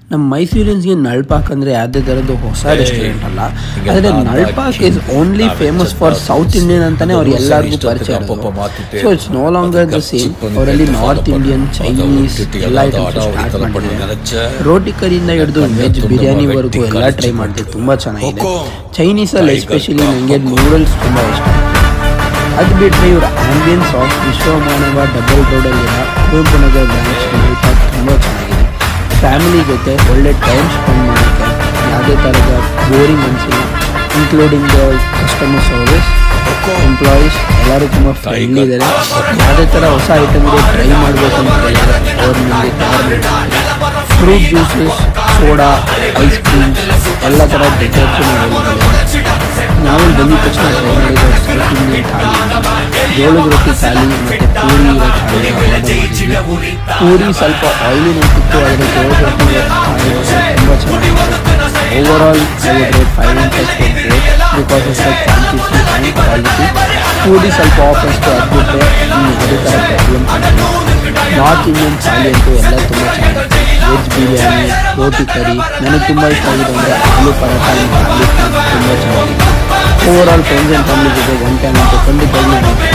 ನಮ್ಮ ಮೈಸೂರಿಯನ್ಸ್ಗೆ ನಳ್ಪಾಕ್ ಅಂದರೆ ಯಾವುದೇ ಥರದ್ದು ಹೊಸ ರೆಸ್ಟೋರೆಂಟ್ ಅಲ್ಲ ಹಿಂಗೆ ಆದರೆ ನಾನ್ ನಳ್ಪಾಕ್ ಬಾಕಿ ಇಸ್ ಓನ್ಲಿ ನಾನ್ ಫೇಮಸ್ ವೆಜ್ ಫಾರ್ ಹತ್ರ ಸೌತ್ ಇಂಡಿಯನ್ ಅಂತಾನೆ ಅವ್ರು ಅದು ಎಲ್ಲರಿಗೂ ಇಷ್ಟೊತ್ತಿಗೆ ಪರಿಚಯ ಅಪ್ಪಪ್ಪ ಮಾತಿದ್ದೆ. So it's no longer the ಮತ್ತೆ ಸೇಮ್ ಚಿಕ್ಕಂದಿನ ಅವರಲ್ಲಿ follow ನಾರ್ತ್ ಮಾಡಿ, ಇಂಡಿಯನ್ ಅದು ಚೈನೀಸ್ ಟಿಟಿ ಎಲ್ಲ ಎಲ್ಲ ಐಟಮ್ಸ್ ಅದು ಸ್ಟಾರ್ಟ್ ಇದೆಲ್ಲ ಮಾಡಿದ್ದಾರೆ ಮಾಡಿದ್ದಾರೆ. ರೋಟಿ ಕರಿಯಿಂದ ಹಿಡಿದು ಯಾಕಂದ್ರೆ ವೆಜ್ ತುಂಬ ಬಿರಿಯಾನಿವರೆಗೂ ವ್ಯಕ್ತಿ ಎಲ್ಲ ಕಾಳಜಿ ಟ್ರೈ ಮಾಡಿದೆ ತುಂಬ ಚೆನ್ನಾಗಿದೆ ಕೊಕ್ಕೋ, ಚೈನೀಸಲ್ಲಿ ಟೈಗರ್ ಎಸ್ಪೆಷಲಿ ಕ್ರಾಪ್ ನನಗೆ ಕೊಕ್ಕೋ. ನೂಡಲ್ಸ್ ತುಂಬ ಇಷ್ಟ ಅದು ಬಿಟ್ಟರೆ ಇವ್ರ ಆಂಬಿಯನ್ಸ್ ಆಫ್ ವಿಶ್ವಮಾನವ ಡಬಲ್ ರೋಡಲ್ಲಿರೋ ಕುವೆಂಪು ನಗರ ಬ್ರಾಂಚ್ ನೈಪಾಕ್ ತುಂಬ ಚೆನ್ನಾಗಿದೆ ಫ್ಯಾಮಿಲಿ ಜೊತೆ ಒಳ್ಳೆ ಟೈಮ್ ಸ್ಪೆಂಡ್ ಮಾಡೋಕ್ಕೆ ಯಾವುದೇ ಥರದ ಬೋರಿಂಗ್ ಅನಿಸಿಲ್ಲ including the customer service employees ಎಲ್ಲರೂ ತುಂಬ ಫ್ರೆಂಡ್ಲಿ ಇದ್ದಾರೆ ಯಾವುದೇ ಥರ ಹೊಸ ಐಟಮ್ ಇದೆ ಟ್ರೈ ಮಾಡಬೇಕು ಅಂತ ಹೇಳಿದ್ರೆ ಅವ್ರು ನಿಮಗೆ ತಯಾರು fruit juices soda ice creams ಎಲ್ಲ ಥರ ಡೆಸರ್ಟ್ಸ್ ನಾವು ಬಂದಿದ ತಕ್ಷಣ ಟ್ರೈ ಮಾಡಿದ ಸೌತ್ ಇಂಡಿಯನ್ ಥಾಲಿ ಜೋಳದ ರೊಟ್ಟಿ ಥಾಲಿ ಮತ್ತು ಪೂರಿ ಇರೋ ಥಾಲಿ ಆರ್ಡರ್ ಮಾಡಿದ್ವಿ ಪೂರಿ ಸ್ವಲ್ಪ ಆಯಿಲಿನ ಇತ್ತು ಆದರೆ ಜೋಳದ ರೊಟ್ಟಿ ಥಾಲಿ ತುಂಬ ಚೆನ್ನಾಗಿದೆ overall I would rate five and plus because of the quantity and quality puri ಸ್ವಲ್ಪ ಆಫ್ ಅಷ್ಟು ಅದ್ಬಿಟ್ರೆ ಯಾವುದೇ ಥರ ಪ್ರಾಬ್ಲಮ್ ಕಾಣ್ತಿಲ್ಲ ನಾರ್ತ್ ಇಂಡಿಯನ್ ಥಾಲಿ ಅಂತೂ ಎಲ್ಲ ತುಂಬ ಚೆನ್ನಾಗಿದೆ ವೆಜ್ ಬಿರಿಯಾನಿ ರೋಟಿ ಕರಿ ನನಗೆ ತುಂಬ ಇಷ್ಟ ಆಗಿದೆ ಅಂದರೆ ಆಲೂ ಪರೋಟ ತುಂಬ ಚೆನ್ನಾಗಿದೆ overall friends and family ಜೊತೆ ಒನ್ ಟೈಮ್ ಅಂತೂ ಖಂಡಿತವಾಗ್ಲೂ